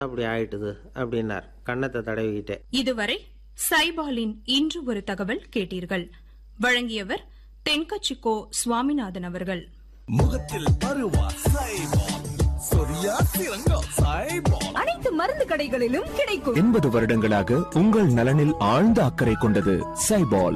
அப்படி ஆயிட்டுது அப்படின்னார் கன்னத்தை தடவிக்கிட்டே இதுவரை சைபாலின் இன்று ஒரு தகவல் கேட்டீர்கள் வழங்கியவர் தென்கச்சிக்கோ சுவாமிநாதன் அவர்கள் முகத்தில் பருவா சைபால் சொரியா சிறங்கா சைபால் அனைத்து மருந்து கடைகளிலும் கிடைக்கும் எண்பது வருடங்களாக உங்கள் நலனில் ஆழ்ந்த அக்கறை கொண்டது சைபால்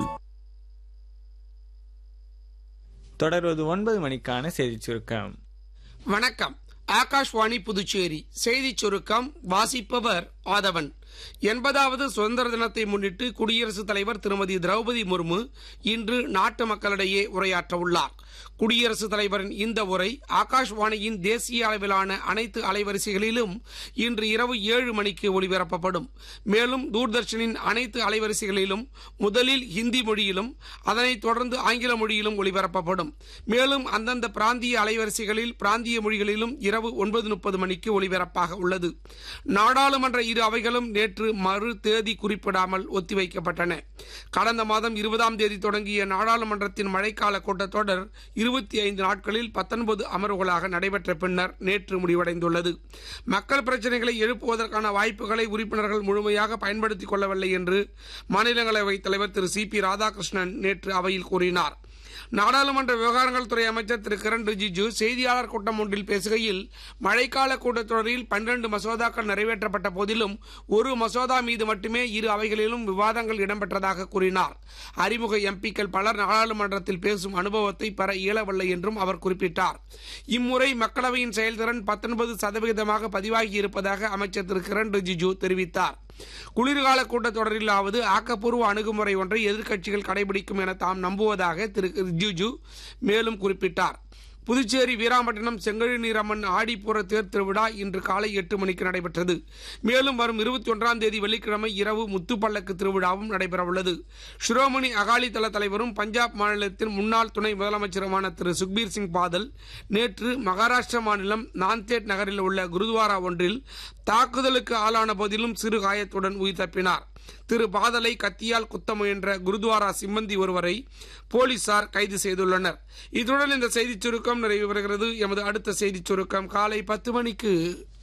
தொடர்வது ஒன்பது மணிக்கான செய்திச் சுருக்கம் வணக்கம் ஆகாஷ்வாணி புதுச்சேரி செய்திச் சுருக்கம் வாசிப்பவர் ஆதவன் எண்பதாவது சுதந்திர தினத்தை முன்னிட்டு குடியரசுத் தலைவர் திருமதி திரௌபதி முர்மு இன்று நாட்டு மக்களிடையே உரையாற்ற உள்ளார் குடியரசுத் தலைவரின் இந்த உரை ஆகாஷ்வாணியின் தேசிய அளவிலான அனைத்து அலைவரிசைகளிலும் இன்று இரவு ஏழு மணிக்கு ஒளிபரப்பப்படும் மேலும் தூர்தர்ஷனின் அனைத்து அலைவரிசைகளிலும் முதலில் ஹிந்தி மொழியிலும் அதனைத் தொடர்ந்து ஆங்கில மொழியிலும் ஒளிபரப்பப்படும் மேலும் அந்தந்த பிராந்திய அலைவரிசைகளில் பிராந்திய மொழிகளிலும் இரவு ஒன்பது முப்பது மணிக்கு ஒளிபரப்பாக உள்ளது நாடாளுமன்ற இரு அவைகளும் நேற்று மறு தேதி குறிப்பிடாமல் ஒத்திவைக்கப்பட்டன கடந்த மாதம் இருபதாம் தேதி தொடங்கிய நாடாளுமன்றத்தின் மழைக்கால கூட்டத்தொடர் இருபத்தி ஐந்து நாட்களில் பத்தொன்பது அமர்வுகளாக நடைபெற்ற பின்னர் நேற்று முடிவடைந்துள்ளது மக்கள் பிரச்சனைகளை எழுப்புவதற்கான வாய்ப்புகளை உறுப்பினர்கள் முழுமையாக பயன்படுத்திக் கொள்ளவில்லை என்று மாநிலங்களவைத் தலைவர் திரு சி பி ராதாகிருஷ்ணன் நேற்று அவையில் கூறினார் நாடாளுமன்ற விவகாரங்கள் துறை அமைச்சர் திரு கிரண் ரிஜிஜு செய்தியாளர் கூட்டம் ஒன்றில் பேசுகையில் மழைக்கால கூட்டத்தொடரில் பன்னிரண்டு மசோதாக்கள் நிறைவேற்றப்பட்ட போதிலும் ஒரு மசோதா மீது மட்டுமே இரு அவைகளிலும் விவாதங்கள் இடம்பெற்றதாக கூறினார் அறிமுக எம்பிக்கள் பலர் நாடாளுமன்றத்தில் பேசும் அனுபவத்தை பெற இயலவில்லை என்றும் அவர் குறிப்பிட்டார் இம்முறை மக்களவையின் செயல்திறன் பத்தொன்பது சதவிகிதமாக பதிவாகி இருப்பதாக அமைச்சர் திரு கிரண் ரிஜிஜு தெரிவித்தார் குளிர்கால கூட்டத்தொடரிலாவது ஆக்கப்பூர்வ அணுகுமுறை ஒன்றை எதிர்க்கட்சிகள் கடைபிடிக்கும் என தாம் நம்புவதாக திரு ரிஜிஜு மேலும் குறிப்பிட்டார் புதுச்சேரி வீராம்பட்டினம் செங்கழுநீரம்மன் ஆடிப்புற தேர் திருவிழா இன்று காலை எட்டு மணிக்கு நடைபெற்றது மேலும் வரும் இருபத்தி ஒன்றாம் தேதி வெள்ளிக்கிழமை இரவு முத்துப்பல்லக்கு திருவிழாவும் நடைபெறவுள்ளது ஷிரோமணி அகாலிதள தலைவரும் பஞ்சாப் மாநிலத்தின் முன்னாள் துணை முதலமைச்சருமான திரு சுக்பீர் சிங் பாதல் நேற்று மகாராஷ்டிரா மாநிலம் நாந்தேட் நகரில் உள்ள குருத்வாரா ஒன்றில் தாக்குதலுக்கு ஆளான போதிலும் சிறு காயத்துடன் உயிர் தப்பினார் திரு பாதலை கத்தியால் குத்த முயன்ற குருத்வாரா சிம்மந்தி ஒருவரை போலீசார் கைது செய்துள்ளனர் இத்துடன் இந்த செய்திச் சுருக்கம் நிறைவு பெறுகிறது எமது அடுத்த செய்திச் சுருக்கம் காலை பத்து மணிக்கு